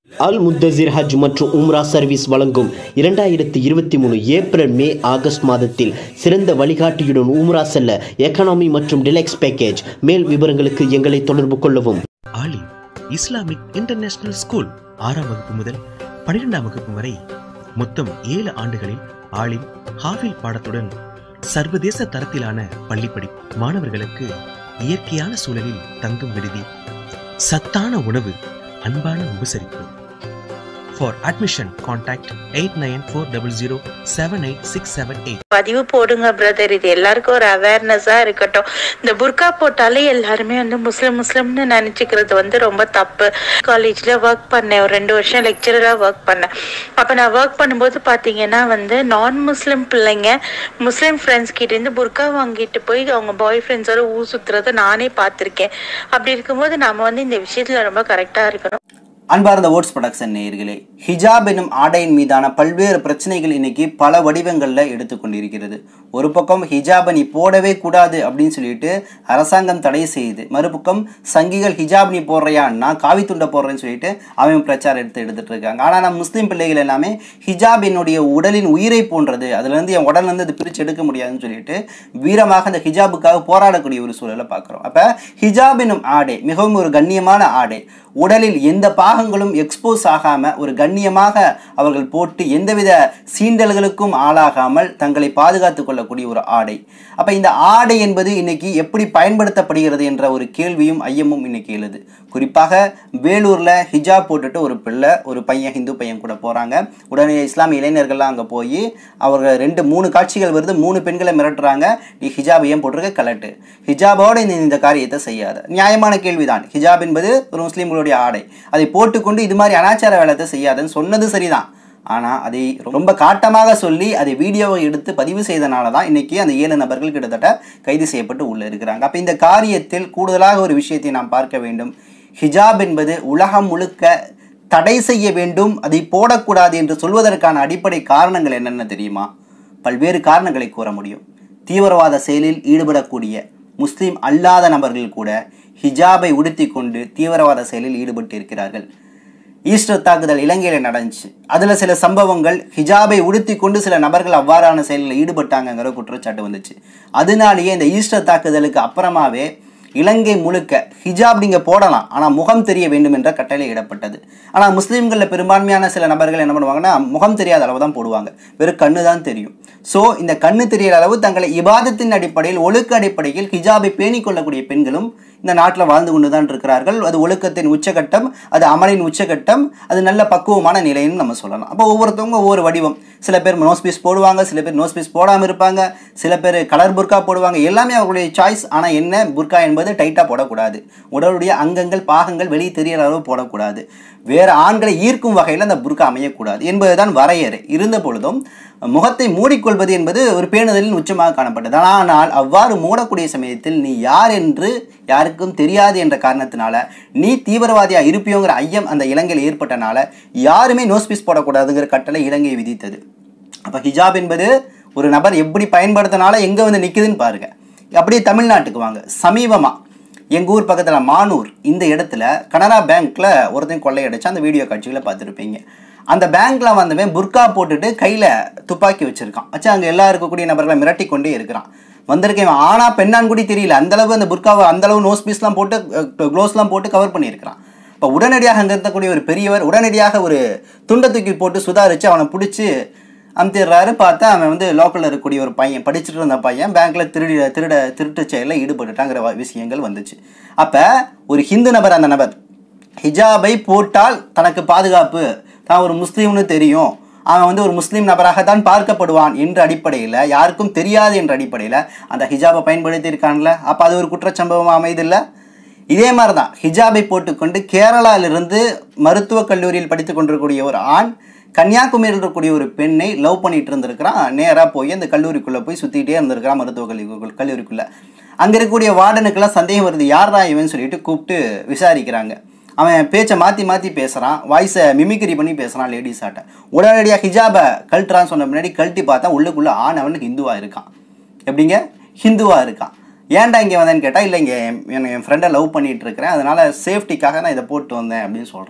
அல் முத்தசிர் ஹஜ் மற்றும் உம்ரா சர்வீஸ் வழங்கும் இரண்டாயிரத்தி இருபத்தி மூணு ஏப்ரல் மே ஆகஸ்ட் மாதத்தில் சிறந்த வழிகாட்டியுடன் உம்ரா செல்ல எக்கனாமி மற்றும் டிலெக்ஸ் பேக்கேஜ் மேல் விவரங்களுக்கு எங்களை தொடர்பு கொள்ளவும் ஆலிம் இஸ்லாமிக் இன்டர்நேஷனல் ஸ்கூல் ஆறாம் வகுப்பு முதல் பன்னிரெண்டாம் வகுப்பு வரை மொத்தம் ஏழு ஆண்டுகளில் ஆலிம் ஹாஃபில் பாடத்துடன் சர்வதேச தரத்திலான பள்ளிப்படி மாணவர்களுக்கு இயற்கையான சூழலில் தங்கும் விடுதி சத்தான உணவு அன்பான உபசரிப்பு for admission contact eight nine four double zero seven eight six seven eight பதிவு போடுங்க பிரதர் இது எல்லாருக்கும் ஒரு அவேர்னஸா இருக்கட்டும் இந்த புர்கா போட்டாலே எல்லாருமே வந்து முஸ்லிம் முஸ்லிம்னு நினைச்சுக்கிறது வந்து ரொம்ப தப்பு காலேஜ்ல ஒர்க் பண்ணேன் ஒரு ரெண்டு வருஷம் லெக்சரரா ஒர்க் பண்ணேன் அப்ப நான் ஒர்க் பண்ணும்போது பாத்தீங்கன்னா வந்து நான் முஸ்லிம் பிள்ளைங்க முஸ்லிம் ஃப்ரெண்ட்ஸ் கிட்ட இருந்து புர்கா வாங்கிட்டு போய் அவங்க பாய் ஃப்ரெண்ட்ஸோட ஊர் சுத்துறத நானே பார்த்திருக்கேன் அப்படி இருக்கும்போது நாம வந்து இந்த விஷயத்துல ரொம்ப கரெக்டா இருக்கணும் அன்பார்ந்த ஓட்ஸ் ப்ரொடக்ஷன் நேயர்களே ஹிஜாப் எனும் ஆடையின் மீதான பல்வேறு பிரச்சனைகள் இன்னைக்கு பல வடிவங்களில் எடுத்துக்கொண்டிருக்கிறது ஒரு பக்கம் ஹிஜாபை நீ போடவே கூடாது அப்படின்னு சொல்லிட்டு அரசாங்கம் தடை செய்யுது மறுபக்கம் சங்கிகள் ஹிஜாப் நீ போடுறியா நான் காவி துண்டை போடுறேன்னு சொல்லிட்டு அவன் பிரச்சாரம் எடுத்து எடுத்துட்டு இருக்காங்க ஆனால் நம்ம முஸ்லீம் பிள்ளைகள் எல்லாமே ஹிஜாப் என்னுடைய உடலின் உயிரை போன்றது அதுலேருந்து என் உடல்லேருந்து அது பிரித்து எடுக்க முடியாதுன்னு சொல்லிட்டு வீரமாக அந்த ஹிஜாபுக்காக போராடக்கூடிய ஒரு சூழலை பார்க்குறோம் அப்போ ஹிஜாப் எனும் ஆடை மிகவும் ஒரு கண்ணியமான ஆடை உடலில் எந்த பாகங்களும் எக்ஸ்போஸ் ஆகாம ஒரு கண்ணியமாக அவர்கள் போட்டு எந்தவித சீண்டல்களுக்கும் ஆளாகாமல் தங்களை பாதுகாத்துக் கொள்ளக்கூடிய ஒரு ஆடை அப்ப இந்த ஆடை என்பது இன்னைக்கு எப்படி பயன்படுத்தப்படுகிறது என்ற ஒரு கேள்வியும் ஐயமும் இன்னைக்கு எழுது குறிப்பாக வேலூர்ல ஹிஜாப் போட்டுட்டு ஒரு பிள்ளை ஒரு பையன் ஹிந்து பையன் கூட போறாங்க உடனே இஸ்லாமிய இளைஞர்கள்லாம் அங்க போய் அவர்கள் ரெண்டு மூணு காட்சிகள் வருது மூணு பெண்களை மிரட்டுறாங்க நீ ஹிஜாப் ஏன் போட்டிருக்க கலட்டு ஹிஜாபோட நீ இந்த காரியத்தை செய்யாத நியாயமான கேள்விதான் ஹிஜாப் என்பது ஒரு முஸ்லீம்களுடைய ஆடை அதை போட்டுக்கொண்டு இது மாதிரி அனாச்சார வேலைத்தை செய்யாதுன்னு சொன்னது சரிதான் ஆனால் அதை ரொம்ப காட்டமாக சொல்லி அதை வீடியோவை எடுத்து பதிவு செய்தனால தான் இன்னைக்கு அந்த ஏழு நபர்கள் கிட்டத்தட்ட கைது செய்யப்பட்டு உள்ள இருக்கிறாங்க அப்போ இந்த காரியத்தில் கூடுதலாக ஒரு விஷயத்தை நாம் பார்க்க வேண்டும் ஹிஜாப் என்பது உலகம் முழுக்க தடை செய்ய வேண்டும் அதை போடக்கூடாது என்று சொல்வதற்கான அடிப்படை காரணங்கள் என்னென்ன தெரியுமா பல்வேறு காரணங்களை கூற முடியும் தீவிரவாத செயலில் ஈடுபடக்கூடிய முஸ்லீம் அல்லாத நபர்கள் கூட ஹிஜாபை உடுத்தி கொண்டு தீவிரவாத செயலில் ஈடுபட்டு இருக்கிறார்கள் ஈஸ்டர் தாக்குதல் இலங்கையில் நடந்துச்சு அதில் சில சம்பவங்கள் ஹிஜாபை உடுத்தி கொண்டு சில நபர்கள் அவ்வாறான செயலில் ஈடுபட்டாங்கங்கிற குற்றச்சாட்டு வந்துச்சு அதனாலேயே இந்த ஈஸ்டர் தாக்குதலுக்கு அப்புறமாவே இலங்கை முழுக்க ஹிஜாப் நீங்கள் போடலாம் ஆனால் முகம் தெரிய வேண்டும் என்ற கட்டளை இடப்பட்டது ஆனால் முஸ்லீம்களில் பெரும்பான்மையான சில நபர்கள் என்ன பண்ணுவாங்கன்னா முகம் தெரியாத அளவு தான் போடுவாங்க வெறும் கண்ணு தான் தெரியும் ஸோ இந்த கண்ணு தெரியாத அளவு தங்களை இபாதத்தின் அடிப்படையில் ஒழுக்க அடிப்படையில் ஹிஜாபை பேணிக் கொள்ளக்கூடிய பெண்களும் இந்த நாட்டில் வாழ்ந்து கொண்டு தான் இருக்கிறார்கள் அது ஒழுக்கத்தின் உச்சகட்டம் அது அமலின் உச்சகட்டம் அது நல்ல பக்குவமான நிலைன்னு நம்ம சொல்லலாம் அப்போ ஒவ்வொருத்தவங்க ஒவ்வொரு வடிவம் சில பேர் நோஸ் பீஸ் போடுவாங்க சில பேர் நோஸ் பீஸ் போடாமல் இருப்பாங்க சில பேர் கலர் புர்கா போடுவாங்க எல்லாமே அவர்களுடைய சாய்ஸ் ஆனால் என்ன புர்கா என்பது டைட்டாக போடக்கூடாது உடலுடைய அங்கங்கள் பாகங்கள் வெளியே தெரியற அளவு போடக்கூடாது வேறு ஆண்களை ஈர்க்கும் வகையில் அந்த புர்கா அமையக்கூடாது என்பதுதான் வரையறை இருந்த பொழுதும் முகத்தை மூடிக்கொள்வது என்பது ஒரு பேணுதலின் உச்சமாக காணப்பட்டது ஆனால் அவ்வாறு மூடக்கூடிய சமயத்தில் நீ யார் என்று யாருக்கும் தெரியாது என்ற காரணத்தினால நீ தீவிரவாதியாக இருப்பியோங்கிற ஐயம் அந்த இலங்கையில் ஏற்பட்டனால யாருமே நோஸ் பீஸ் போடக்கூடாதுங்கிற கட்டளை இலங்கை விதித்தது அப்போ ஹிஜாப் என்பது ஒரு நபர் எப்படி பயன்படுத்தினால எங்கே வந்து நிற்குதுன்னு பாருங்க அப்படியே தமிழ்நாட்டுக்கு வாங்க சமீபமாக எங்கள் ஊர் பக்கத்தில் மானூர் இந்த இடத்துல கனரா பேங்க்கில் ஒருத்தன் கொள்ளையடிச்சு அந்த வீடியோ காட்சிகளை பார்த்துருப்பீங்க அந்த பேங்க்கில் வந்தவன் புர்கா போட்டுட்டு கையில் துப்பாக்கி வச்சுருக்கான் வச்சு அங்கே எல்லா இருக்கக்கூடிய நபர்களை மிரட்டி கொண்டே இருக்கிறான் வந்திருக்கேன் ஆனா பெண்ணான்னு கூட தெரியல அந்தளவு அந்த புர்காவை அந்தளவு நோஸ் பீஸ்லாம் போட்டு க்ளோஸ்லாம் போட்டு கவர் பண்ணியிருக்கிறான் இப்போ உடனடியாக அங்கே இருக்கக்கூடிய ஒரு பெரியவர் உடனடியாக ஒரு துண்டை தூக்கி போட்டு சுதாரித்து அவனை பிடிச்சி அமுத்திடுறாரு பார்த்தா அவன் வந்து லோக்கலில் இருக்கக்கூடிய ஒரு பையன் படிச்சுட்டு இருந்த பையன் பேங்க்கில் திருடி திருட திருட்டு செயலில் ஈடுபட்டுட்டாங்கிற விஷயங்கள் வந்துச்சு அப்போ ஒரு ஹிந்து நபர் அந்த நபர் ஹிஜாபை போட்டால் தனக்கு பாதுகாப்பு தான் ஒரு முஸ்லீம்னு தெரியும் அவன் வந்து ஒரு முஸ்லீம் நபராகத்தான் பார்க்கப்படுவான் என்ற அடிப்படையில் யாருக்கும் தெரியாது என்ற அடிப்படையில் அந்த ஹிஜாபை பயன்படுத்தி இருக்கான்ல அப்போ அது ஒரு குற்றச்சம்பவம் அமைதில்லை இதே மாதிரி தான் ஹிஜாபை போட்டுக்கொண்டு கேரளாவிலிருந்து மருத்துவக் கல்லூரியில் படித்து கொண்டிருக்கக்கூடிய ஒரு ஆண் கன்னியாகுமரியில் இருக்கக்கூடிய ஒரு பெண்ணை லவ் பண்ணிட்டு இருந்திருக்கிறான் நேராக போய் அந்த கல்லூரிக்குள்ளே போய் சுற்றிக்கிட்டே இருந்திருக்கிறான் மருத்துவக் கல்லூரி கல்லூரிக்குள்ளே அங்கே இருக்கக்கூடிய வார்டனுக்கெல்லாம் சந்தேகம் வருது யாரா இவன் சொல்லிட்டு கூப்பிட்டு விசாரிக்கிறாங்க அவன் பேச்சை மாற்றி மாற்றி பேசுகிறான் வாய்ஸை மிமிக்ரி பண்ணி பேசுகிறான் லேடிஸ் ஆட்ட உடனடியாக ஹிஜாபை கழட்டுறான்னு சொன்ன முன்னாடி கழட்டி பார்த்தா உள்ளுக்குள்ளே ஆண் அவனுக்கு ஹிந்துவாக இருக்கான் எப்படிங்க ஹிந்துவாக இருக்கான் ஏன்டா இங்கே வந்தேன்னு கேட்டால் இல்லை இங்கே என் என் ஃப்ரெண்டை லவ் பண்ணிட்டு இருக்கிறேன் அதனால சேஃப்டிக்காக நான் இதை போட்டு வந்தேன் அப்படின்னு சொல்கிறான்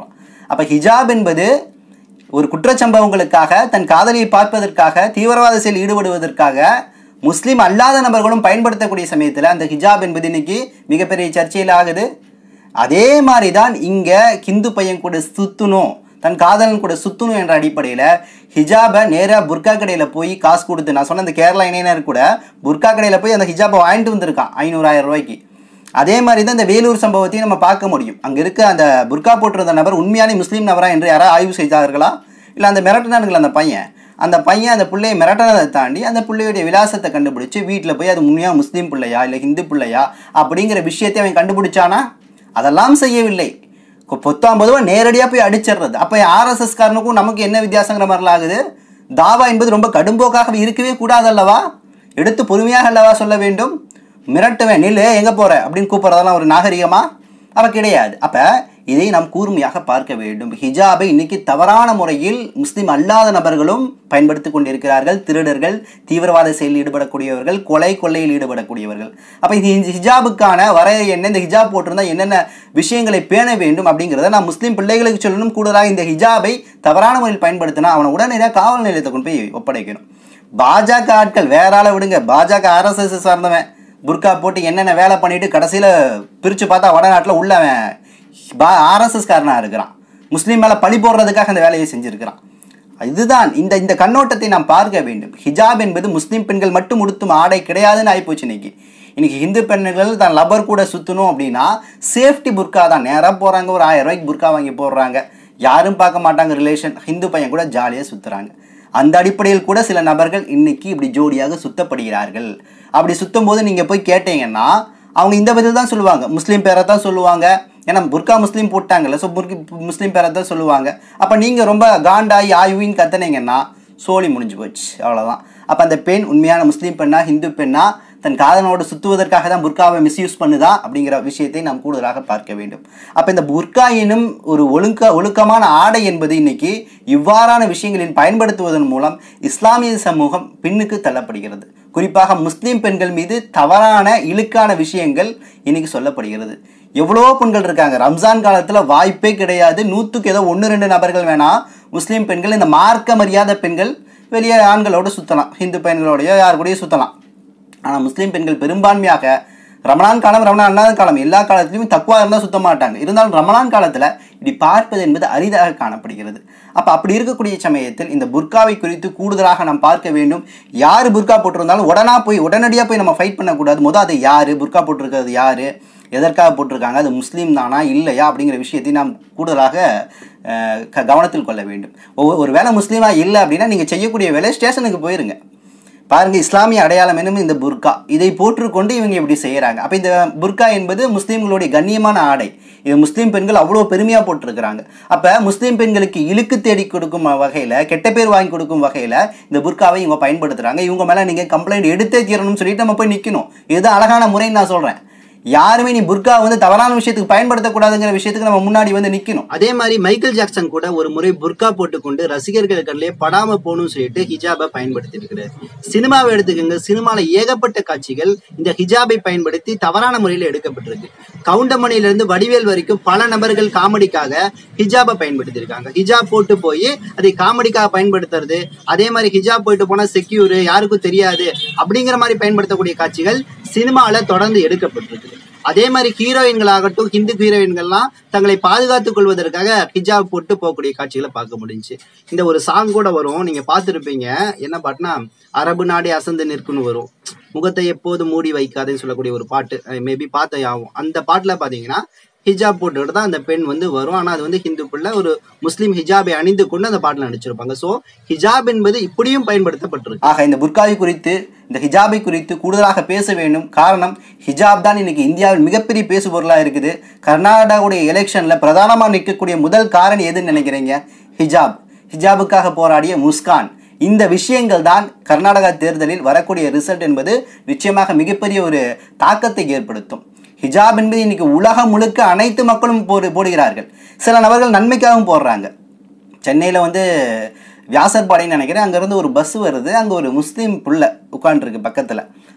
அப்போ ஹிஜாப் என்பது ஒரு குற்றச்சம்பவங்களுக்காக தன் காதலியை பார்ப்பதற்காக தீவிரவாத செயல் ஈடுபடுவதற்காக முஸ்லீம் அல்லாத நபர்களும் பயன்படுத்தக்கூடிய சமயத்தில் அந்த ஹிஜாப் என்பது இன்னைக்கு மிகப்பெரிய சர்ச்சையில் ஆகுது அதே மாதிரி தான் இங்கே ஹிந்து பையன் கூட சுத்தணும் தன் காதலன் கூட சுத்தணும் என்ற அடிப்படையில் ஹிஜாபை நேராக புர்கா கடையில் போய் காசு கொடுத்து நான் சொன்ன அந்த கேரளா இணையினர் கூட புர்கா கடையில் போய் அந்த ஹிஜாபை வாங்கிட்டு வந்திருக்கான் ஐநூறாயிரம் ரூபாய்க்கு அதே மாதிரி தான் இந்த வேலூர் சம்பவத்தையும் நம்ம பார்க்க முடியும் அங்கே இருக்க அந்த புர்கா போட்டிருந்த நபர் உண்மையான முஸ்லீம் நபரா என்று யாராவது ஆய்வு செய்தார்களா இல்லை அந்த மிரட்டினானுங்களா அந்த பையன் அந்த பையன் அந்த பிள்ளையை மிரட்டினதை தாண்டி அந்த பிள்ளையுடைய விலாசத்தை கண்டுபிடிச்சு வீட்டில் போய் அது உண்மையாக முஸ்லீம் பிள்ளையா இல்லை ஹிந்து பிள்ளையா அப்படிங்கிற விஷயத்தை அவன் கண்டுபிடிச்சானா அதெல்லாம் செய்யவில்லை கொ- பொத்தாம் பொதுவாக நேரடியாக போய் அடிச்சிடுறது அப்போ ஆர்எஸ்எஸ்காரனுக்கும் நமக்கு என்ன வித்தியாசங்கிற மாதிரிலாம் ஆகுது தாவா என்பது ரொம்ப கடும்போக்காக இருக்கவே கூடாது அல்லவா எடுத்து பொறுமையாக அல்லவா சொல்ல வேண்டும் மிரட்டுவேன் நில்லு எங்கே போற அப்படின்னு கூப்பிட்றதெல்லாம் ஒரு நாகரிகமா அப்போ கிடையாது அப்போ இதை நாம் கூர்மையாக பார்க்க வேண்டும் ஹிஜாபை இன்னைக்கு தவறான முறையில் முஸ்லிம் அல்லாத நபர்களும் பயன்படுத்தி கொண்டிருக்கிறார்கள் திருடர்கள் தீவிரவாத செயலில் ஈடுபடக்கூடியவர்கள் கொலை கொள்ளையில் ஈடுபடக்கூடியவர்கள் அப்போ இந்த ஹிஜாபுக்கான வரையறை என்ன இந்த ஹிஜாப் போட்டிருந்தா என்னென்ன விஷயங்களை பேண வேண்டும் அப்படிங்கிறத நான் முஸ்லீம் பிள்ளைகளுக்கு சொல்லணும் கூடுதலாக இந்த ஹிஜாபை தவறான முறையில் பயன்படுத்தினா அவனை உடனடியாக காவல் நிலையத்தை கொண்டு போய் ஒப்படைக்கணும் பாஜக ஆட்கள் வேற ஆளை விடுங்க பாஜக ஆர்எஸ்எஸ் சார்ந்தவன் புர்கா போட்டு என்னென்ன வேலை பண்ணிட்டு கடைசியில் பிரித்து பார்த்தா வடநாட்டில் உள்ளவன் பா ஆர்எஸ்எஸ் காரனாக இருக்கிறான் முஸ்லீம் மேலே பழி போடுறதுக்காக அந்த வேலையை செஞ்சுருக்கிறான் இதுதான் இந்த இந்த கண்ணோட்டத்தை நாம் பார்க்க வேண்டும் ஹிஜாப் என்பது முஸ்லீம் பெண்கள் மட்டும் உடுத்தும் ஆடை கிடையாதுன்னு ஆகிப்போச்சு இன்னைக்கு இன்னைக்கு ஹிந்து பெண்கள் தான் லப்பர் கூட சுற்றணும் அப்படின்னா சேஃப்டி புர்கா தான் நேராக போகிறாங்க ஒரு ஆயிரம் ரூபாய்க்கு புர்கா வாங்கி போடுறாங்க யாரும் பார்க்க மாட்டாங்க ரிலேஷன் ஹிந்து பையன் கூட ஜாலியாக சுற்றுறாங்க அந்த அடிப்படையில் கூட சில நபர்கள் இன்னைக்கு இப்படி ஜோடியாக சுத்தப்படுகிறார்கள் அப்படி சுத்தும் போது நீங்கள் போய் கேட்டீங்கன்னா அவங்க இந்த பதில் தான் சொல்லுவாங்க முஸ்லீம் பேரை தான் சொல்லுவாங்க ஏன்னா புர்கா முஸ்லீம் போட்டாங்கல்ல ஸோ புர்கி முஸ்லீம் பேரை தான் சொல்லுவாங்க அப்போ நீங்கள் ரொம்ப காண்டாகி ஆயுவின்னு கத்துனீங்கன்னா சோழி முடிஞ்சு போச்சு அவ்வளோதான் அப்போ அந்த பெண் உண்மையான முஸ்லீம் பெண்ணா ஹிந்து பெண்ணா தன் காதலனோடு சுற்றுவதற்காக தான் புர்காவை மிஸ்யூஸ் பண்ணுதா அப்படிங்கிற விஷயத்தை நாம் கூடுதலாக பார்க்க வேண்டும் அப்போ இந்த புர்கா எனும் ஒரு ஒழுக்க ஒழுக்கமான ஆடை என்பது இன்னைக்கு இவ்வாறான விஷயங்களில் பயன்படுத்துவதன் மூலம் இஸ்லாமிய சமூகம் பின்னுக்கு தள்ளப்படுகிறது குறிப்பாக முஸ்லீம் பெண்கள் மீது தவறான இழுக்கான விஷயங்கள் இன்னைக்கு சொல்லப்படுகிறது எவ்வளோ பெண்கள் இருக்காங்க ரம்ஜான் காலத்தில் வாய்ப்பே கிடையாது நூற்றுக்கு ஏதோ ஒன்று ரெண்டு நபர்கள் வேணா முஸ்லீம் பெண்கள் இந்த மார்க்க மரியாதை பெண்கள் வெளியே ஆண்களோடு சுற்றலாம் ஹிந்து பெண்களோடய யார் கூடயும் சுற்றலாம் ஆனால் முஸ்லீம் பெண்கள் பெரும்பான்மையாக ரமணான் காலம் ரமணான் அல்லாத காலம் எல்லா காலத்திலையும் தக்குவா இருந்தால் சுத்த மாட்டாங்க இருந்தாலும் ரமணான் காலத்தில் இப்படி பார்ப்பது என்பது அரிதாக காணப்படுகிறது அப்போ அப்படி இருக்கக்கூடிய சமயத்தில் இந்த புர்காவை குறித்து கூடுதலாக நாம் பார்க்க வேண்டும் யார் புர்கா போட்டிருந்தாலும் உடனா போய் உடனடியாக போய் நம்ம ஃபைட் பண்ணக்கூடாது முதல் அது யார் புர்கா போட்டிருக்கிறது யார் எதற்காக போட்டிருக்காங்க அது முஸ்லீம் தானா இல்லையா அப்படிங்கிற விஷயத்தை நாம் கூடுதலாக அஹ், க- கவனத்தில் கொள்ள வேண்டும் ஒவ்வொரு ஒரு வேளை முஸ்லீமாக இல்லை அப்படின்னா நீங்கள் செய்யக்கூடிய வேலை ஸ்டேஷனுக்கு போயிருங்க பாருங்க இஸ்லாமிய அடையாளம் என்னும் இந்த புர்கா இதை போற்றுக்கொண்டு இவங்க இப்படி செய்கிறாங்க அப்போ இந்த புர்கா என்பது முஸ்லீம்களுடைய கண்ணியமான ஆடை இது முஸ்லீம் பெண்கள் அவ்வளோ பெருமையாக போட்டிருக்கிறாங்க அப்போ முஸ்லீம் பெண்களுக்கு இழுக்கு தேடி கொடுக்கும் வகையில் கெட்ட பேர் வாங்கி கொடுக்கும் வகையில் இந்த புர்காவை இவங்க பயன்படுத்துகிறாங்க இவங்க மேலே நீங்கள் கம்ப்ளைண்ட் எடுத்தே தீரணும்னு சொல்லிட்டு நம்ம போய் நிற்கணும் இதுதான் அழகான முறைன்னு நான் சொல்கிறேன் யாருமே நீ புர்கா வந்து தவறான விஷயத்துக்கு பயன்படுத்தக்கூடாதுங்கிற விஷயத்துக்கு நம்ம முன்னாடி வந்து நிக்கணும் அதே மாதிரி மைக்கேல் ஜாக்சன் கூட ஒரு முறை புர்கா போட்டுக்கொண்டு ரசிகர்கள் கண்ணிலே படாம போகணும்னு சொல்லிட்டு ஹிஜாபை பயன்படுத்தி இருக்கிறார் சினிமாவை எடுத்துக்கோங்க சினிமால ஏகப்பட்ட காட்சிகள் இந்த ஹிஜாபை பயன்படுத்தி தவறான முறையில் எடுக்கப்பட்டிருக்கு கவுண்டமணியில இருந்து வடிவேல் வரைக்கும் பல நபர்கள் காமெடிக்காக ஹிஜாபை பயன்படுத்தி இருக்காங்க ஹிஜாப் போட்டு போய் அதை காமெடிக்காக பயன்படுத்துறது அதே மாதிரி ஹிஜாப் போயிட்டு போனா செக்யூர் யாருக்கும் தெரியாது அப்படிங்கிற மாதிரி பயன்படுத்தக்கூடிய காட்சிகள் சினிமாவில் தொடர்ந்து எடுக்கப்பட்டிருக்கு அதே மாதிரி ஹீரோயின்களாகட்டும் ஹிந்து ஹீரோயின்கள்லாம் தங்களை பாதுகாத்துக் கொள்வதற்காக ஹிஜாப் போட்டு போகக்கூடிய காட்சிகளை பார்க்க முடிஞ்சுச்சு இந்த ஒரு சாங் கூட வரும் நீங்க பார்த்துருப்பீங்க என்ன பாட்டுனா அரபு நாடே அசந்து நிற்குன்னு வரும் முகத்தை எப்போது மூடி வைக்காதுன்னு சொல்லக்கூடிய ஒரு பாட்டு மேபி பார்த்த ஆகும் அந்த பாட்டுல பாத்தீங்கன்னா ஹிஜாப் போட்டுட்டு தான் அந்த பெண் வந்து வரும் ஆனா அது வந்து ஹிந்து பிள்ளை ஒரு முஸ்லீம் ஹிஜாபை அணிந்து கொண்டு அந்த பாட்டில் நடிச்சிருப்பாங்க ஸோ ஹிஜாப் என்பது இப்படியும் பயன்படுத்தப்பட்டிருக்கு ஆக இந்த புர்காவை குறித்து இந்த ஹிஜாபை குறித்து கூடுதலாக பேச வேண்டும் காரணம் ஹிஜாப் தான் இன்னைக்கு இந்தியாவில் மிகப்பெரிய பேசு பொருளாக இருக்குது கர்நாடகாவுடைய எலெக்ஷன்ல பிரதானமாக நிற்கக்கூடிய முதல் காரணி எதுன்னு நினைக்கிறீங்க ஹிஜாப் ஹிஜாபுக்காக போராடிய முஸ்கான் இந்த விஷயங்கள் தான் கர்நாடகா தேர்தலில் வரக்கூடிய ரிசல்ட் என்பது நிச்சயமாக மிகப்பெரிய ஒரு தாக்கத்தை ஏற்படுத்தும் ஹிஜாப் என்பது இன்னைக்கு உலகம் முழுக்க அனைத்து மக்களும் போடு போடுகிறார்கள் சில நபர்கள் நன்மைக்காகவும் போடுறாங்க சென்னையில் வந்து வியாசர்பாடின்னு நினைக்கிறேன் அங்கேருந்து ஒரு பஸ் வருது அங்கே ஒரு முஸ்லீம் புள்ள உட்காந்துருக்கு பக்கத்தில்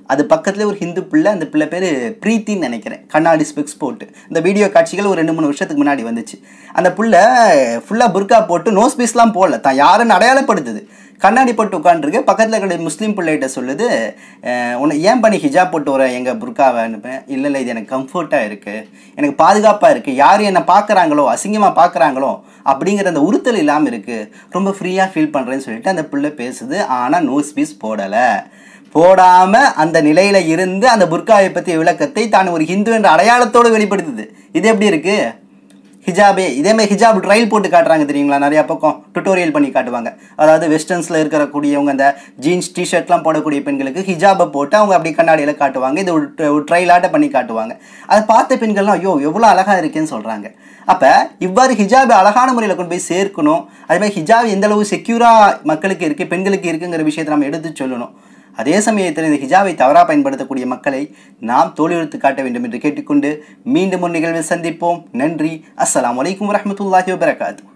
அது பக்கத்துல ஒரு ஹிந்து பிள்ளை அந்த பிள்ளை பேர் பிரீத்தின்னு நினைக்கிறேன் கண்ணாடி ஸ்பெக்ஸ் போட்டு இந்த வீடியோ காட்சிகள் ஒரு ரெண்டு மூணு வருஷத்துக்கு முன்னாடி வந்துச்சு அந்த புள்ள ஃபுல்லாக புர்கா போட்டு நோஸ் பீஸ்லாம் போடல தான் யாருன்னு அடையாளப்படுத்துது கண்ணாடி போட்டு உட்காந்துருக்கு பக்கத்தில் இருக்கிற முஸ்லீம் பிள்ளைகிட்ட சொல்லுது அஹ், உன்னை ஏன் பண்ணி ஹிஜாப் போட்டு வர எங்கள் புர்காவை அனுப்பேன் இல்லை இல்லை இது எனக்கு கம்ஃபர்ட்டாக இருக்குது எனக்கு பாதுகாப்பாக இருக்குது யார் என்னை பார்க்குறாங்களோ அசிங்கமாக பார்க்குறாங்களோ அப்படிங்கிற அந்த உறுத்தல் இல்லாமல் இருக்குது ரொம்ப ஃப்ரீயாக ஃபீல் பண்ணுறேன்னு சொல்லிட்டு அந்த பிள்ளை பேசுது ஆனால் நோஸ் பீஸ் போடலை போடாம அந்த நிலையில இருந்து அந்த புர்காவை பற்றிய விளக்கத்தை தான் ஒரு ஹிந்து என்ற அடையாளத்தோடு வெளிப்படுத்துது இது எப்படி இருக்கு ஹிஜாபே இதே மாதிரி ஹிஜாப் ட்ரையல் போட்டு காட்டுறாங்க தெரியுங்களா நிறைய பக்கம் டுட்டோரியல் பண்ணி காட்டுவாங்க அதாவது வெஸ்டர்ன்ஸில் இருக்கிற கூடியவங்க அந்த ஜீன்ஸ் டிஷர்ட்லாம் போடக்கூடிய பெண்களுக்கு ஹிஜாபை போட்டு அவங்க அப்படி கண்ணாடியில் காட்டுவாங்க இது ஒரு ட்ர- ஒரு ட்ரையலாட்ட பண்ணி காட்டுவாங்க அதை பார்த்த பெண்கள்லாம் ஐயோ எவ்வளோ அழகாக இருக்கேன்னு சொல்கிறாங்க அப்போ இவ்வாறு ஹிஜாபை அழகான முறையில் கொண்டு போய் சேர்க்கணும் அதே மாதிரி ஹிஜாப் எந்த அளவு செக்யூராக மக்களுக்கு இருக்குது பெண்களுக்கு இருக்குங்கிற விஷயத்தை நம்ம எடுத்து சொல்லணும் அதே சமயத்தில் இந்த ஹிஜாபை தவறாக பயன்படுத்தக்கூடிய மக்களை நாம் தோல்வியுறுத்து காட்ட வேண்டும் என்று கேட்டுக்கொண்டு மீண்டும் ஒரு நிகழ்வில் சந்திப்போம் நன்றி அஸ்ஸலாமு அலைக்கும் வரஹ்மத்துல்லாஹி வபரகாத்து